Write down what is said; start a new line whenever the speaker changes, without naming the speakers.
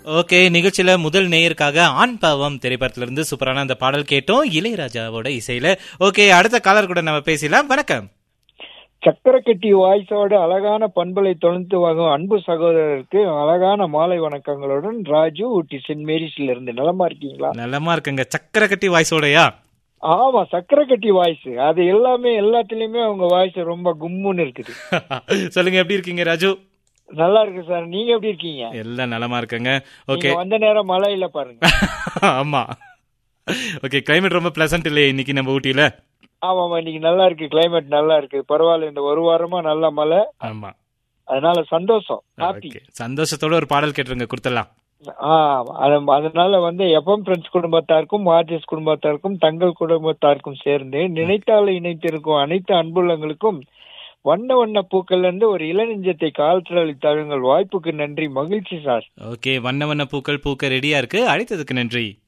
okay நிகழ்ச்சியில முதல் நேயருக்காக ஆண் பாவம் திரைப்படத்துல இருந்து சூப்பரான அந்த பாடல் கேட்டோம் இளையராஜாவோட இசையில ஓகே அடுத்த காலர் கூட நம்ம பேசலாம் வணக்கம்
சக்கரக்கட்டி வாய்ஸோட அழகான பண்பலை தொலைத்து வாங்கும் அன்பு சகோதரருக்கு அழகான மாலை வணக்கங்களுடன் ராஜு ஊட்டி சென்ட் மேரிஸ்ல இருந்து நலமா இருக்கீங்களா
நல்லமா இருக்குங்க சக்கரை கட்டி வாய்ஸோடயா
ஆமா சக்கரக்கட்டி வாய்ஸ் அது எல்லாமே எல்லாத்துலயுமே அவங்க வாய்ஸ் ரொம்ப கும்முன்னு இருக்குது
சொல்லுங்க எப்படி இருக்கீங்க ராஜு
நல்லா இருக்கு சார் நீங்க எப்படி இருக்கீங்க
எல்லாம் நலமா இருக்குங்க ஓகே
நீங்க வந்த நேரம் மழை இல்ல பாருங்க
ஆமா ஓகே கிளைமேட் ரொம்ப பிளசன்ட் இல்லையே இன்னைக்கு நம்ம ஊட்டியில
ஆமாமா இன்னைக்கு நல்லா இருக்கு கிளைமேட் நல்லா இருக்கு பரவாயில்ல இந்த ஒரு வாரமா நல்ல மழை
ஆமா
அதனால சந்தோஷம் ஹாப்பி
ஓகே சந்தோஷத்தோட ஒரு பாடல் கேட்டுருங்க கொடுத்துடலாம்
ஆ அது- அதனால வந்து எஃப்எம் ஃப்ரெண்ட்ஸ் குடும்பத்தாருக்கும் ஆர்டிஎஸ் குடும்பத்தாருக்கும் தங்கள் குடும்பத்தாருக்கும் சேர்ந்து நினைத்தால இணைத்திருக்கும் அனைத்து அன்புள்ளங்களுக்கும் வண்ண வண்ண பூக்கள்ல இருந்து ஒரு இளநெஞ்சத்தை காலத்தில் அளித்தாருங்கள் வாய்ப்புக்கு நன்றி மகிழ்ச்சி சார்
ஓகே வண்ண வண்ண பூக்கள் பூக்க ரெடியா இருக்கு அழைத்ததுக்கு நன்றி